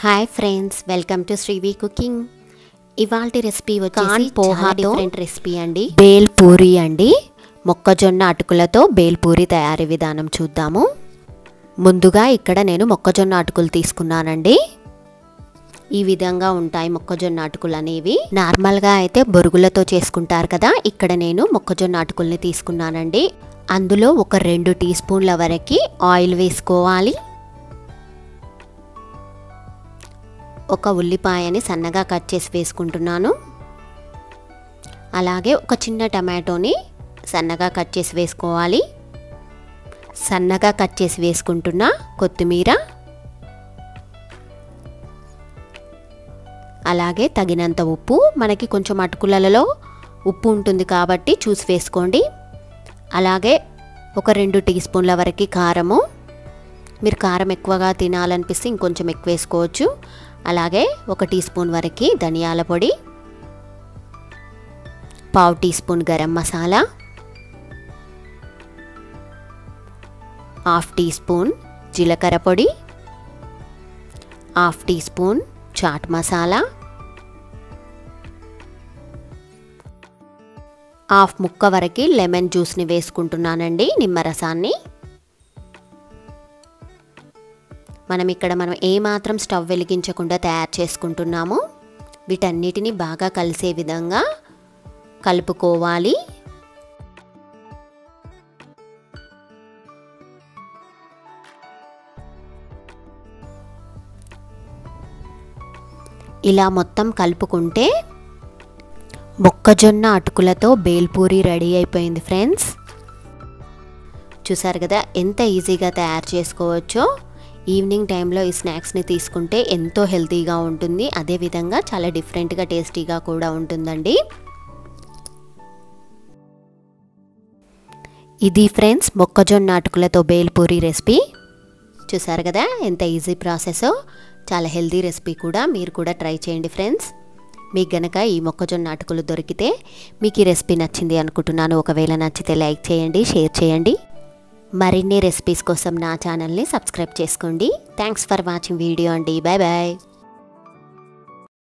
hi friends welcome to Srivi cooking ఇవాళ recipe వచ్చేసి poha different recipe అండి బేల్ పూరి అండి మొక్కజొన్న అటుకులతో బేల్ పూరి తయారీ విధానం చూద్దాము ముందుగా ఇక్కడ నేను మొక్కజొన్న అటుకులు తీసుకున్నానండి ఈ విధంగా ఉంటాయి మొక్కజొన్న అటుకులు అనేవి నార్మల్గా అయితే బొరుగులతో చేసుకుంటారు కదా ఇక్కడ నేను మొక్కజొన్న అటుకుల్ని తీసుకున్నానండి అందులో ఒక రెండు టీ స్పూన్ల వరకు ఆయిల్ వేసుకోవాలి ఒక ఉల్లిపాయని సన్నగా కట్ చేసి వేసుకుంటున్నాను అలాగే ఒక చిన్న టమాటోని సన్నగా కట్ చేసి వేసుకోవాలి సన్నగా కట్ చేసి వేసుకుంటున్న కొత్తిమీర అలాగే తగినంత ఉప్పు మనకి కొంచెం అటుకులలో ఉప్పు ఉంటుంది కాబట్టి చూసి వేసుకోండి అలాగే ఒక రెండు టీ స్పూన్ల వరకు కారము మీరు కారం ఎక్కువగా తినాలనిపిస్తే ఇంకొంచెం ఎక్కువ వేసుకోవచ్చు అలాగే ఒక టీ స్పూన్ వరకు ధనియాల పొడి పావు teaspoon garam masala half teaspoon జీలకర్ర పొడి half teaspoon chaat masala half ముక్క వరకు లెమన్ జ్యూస్ని వేసుకుంటున్నానండి నిమ్మరసాన్ని మనం ఇక్కడ మనం ఏమాత్రం స్టవ్ వెలిగించకుండా తయారు చేసుకుంటున్నాము వీటన్నిటిని బాగా కలిసే విధంగా కలుపుకోవాలి ఇలా మొత్తం కలుపుకుంటే మొక్కజొన్న అటుకులతో బేల్పూరి రెడీ అయిపోయింది ఫ్రెండ్స్ చూసారు కదా ఎంత ఈజీగా తయారు చేసుకోవచ్చో ఈవినింగ్ టైంలో ఈ స్నాక్స్ని తీసుకుంటే ఎంతో హెల్తీగా ఉంటుంది అదేవిధంగా చాలా డిఫరెంట్గా టేస్టీగా కూడా ఉంటుందండి ఇది ఫ్రెండ్స్ మొక్కజొన్న అటుకులతో బేల్పూరి రెసిపీ చూసారు కదా ఎంత ఈజీ ప్రాసెస్ చాలా హెల్తీ రెసిపీ కూడా మీరు కూడా ట్రై చేయండి ఫ్రెండ్స్ మీకు గనక ఈ మొక్కజొన్న అటుకులు దొరికితే మీకు ఈ రెసిపీ నచ్చింది అనుకుంటున్నాను ఒకవేళ నచ్చితే లైక్ చేయండి షేర్ చేయండి మరిన్ని రెసిపీస్ కోసం నా ఛానల్ని సబ్స్క్రైబ్ చేసుకోండి థ్యాంక్స్ ఫర్ వాచింగ్ వీడియో అండి బాయ్ బాయ్